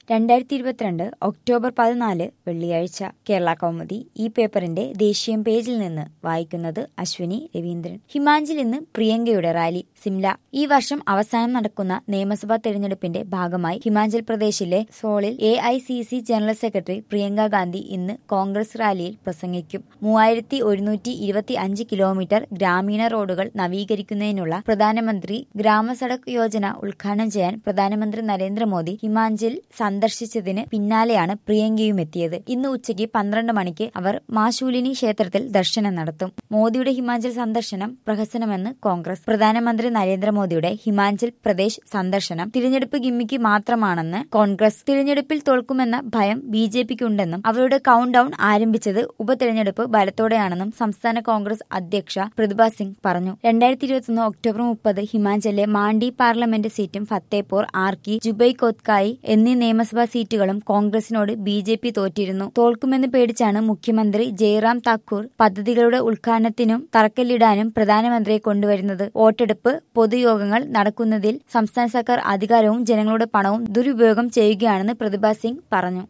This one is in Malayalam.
രണ്ടായിരത്തി ഇരുപത്തിരണ്ട് ഒക്ടോബർ പതിനാല് വെള്ളിയാഴ്ച കേരള കൗമുദി ഈ പേപ്പറിന്റെ ദേശീയ പേജിൽ നിന്ന് വായിക്കുന്നത് അശ്വിനി രവീന്ദ്രൻ ഹിമാചൽ ഇന്ന് പ്രിയങ്കയുടെ റാലി സിംല ഈ വർഷം അവസാനം നടക്കുന്ന നിയമസഭാ തെരഞ്ഞെടുപ്പിന്റെ ഭാഗമായി ഹിമാചൽ പ്രദേശിലെ സോളിൽ A I C C general secretary Priyanka Gandhi ഇന്ന് കോൺഗ്രസ് റാലിയിൽ പ്രസംഗിക്കും മൂവായിരത്തി ഒരുന്നൂറ്റി ഇരുപത്തി അഞ്ച് കിലോമീറ്റർ ഗ്രാമീണ റോഡുകൾ നവീകരിക്കുന്നതിനുള്ള പ്രധാനമന്ത്രി ഗ്രാമസഡക് യോജന ഉദ്ഘാടനം ചെയ്യാൻ പ്രധാനമന്ത്രി നരേന്ദ്രമോദി ഹിമാചൽ സന്ദർശിച്ചതിന് പിന്നാലെയാണ് പ്രിയങ്കയും എത്തിയത് ഇന്ന് ഉച്ചയ്ക്ക് പന്ത്രണ്ട് മണിക്ക് അവർ മാശൂലിനി ക്ഷേത്രത്തിൽ ദർശനം നടത്തും മോദിയുടെ ഹിമാചൽ സന്ദർശനം പ്രഹസനമെന്ന് കോൺഗ്രസ് പ്രധാനമന്ത്രി നരേന്ദ്രമോദിയുടെ ഹിമാചൽ പ്രദേശ് സന്ദർശനം തിരഞ്ഞെടുപ്പ് ഗിമ്മിക്ക് മാത്രമാണെന്ന് കോൺഗ്രസ് തിരഞ്ഞെടുപ്പിൽ തോൽക്കുമെന്ന ഭയം ബി ജെ പിക്കുണ്ടെന്നും അവരുടെ കൌണ്ട് ഡൌൺ ആരംഭിച്ചത് ഉപതെരഞ്ഞെടുപ്പ് ബലത്തോടെയാണെന്നും സംസ്ഥാന കോൺഗ്രസ് അധ്യക്ഷ പ്രതിഭ സിംഗ് പറഞ്ഞു രണ്ടായിരത്തി ഇരുപത്തിയൊന്ന് ഒക്ടോബർ മുപ്പത് ഹിമാചലിലെ മാണ്ഡി പാർലമെന്റ് സീറ്റും ഫത്തേപൂർ ആർക്കി ജുബൈ കൊത്കായി എന്നീ നിയമസഭാ സീറ്റുകളും കോൺഗ്രസിനോട് ബി ജെ പി തോറ്റിരുന്നു തോൽക്കുമെന്ന് പേടിച്ചാണ് മുഖ്യമന്ത്രി ജയ്റാം താക്കൂർ പദ്ധതികളുടെ ഉദ്ഘാടനത്തിനും തറക്കല്ലിടാനും പ്രധാനമന്ത്രിയെ കൊണ്ടുവരുന്നത് വോട്ടെടുപ്പ് പൊതുയോഗങ്ങൾ നടക്കുന്നതിൽ സംസ്ഥാന സർക്കാർ അധികാരവും ജനങ്ങളുടെ പണവും ദുരുപയോഗം ചെയ്യുകയാണെന്ന് പ്രതിഭ സിംഗ് പറഞ്ഞു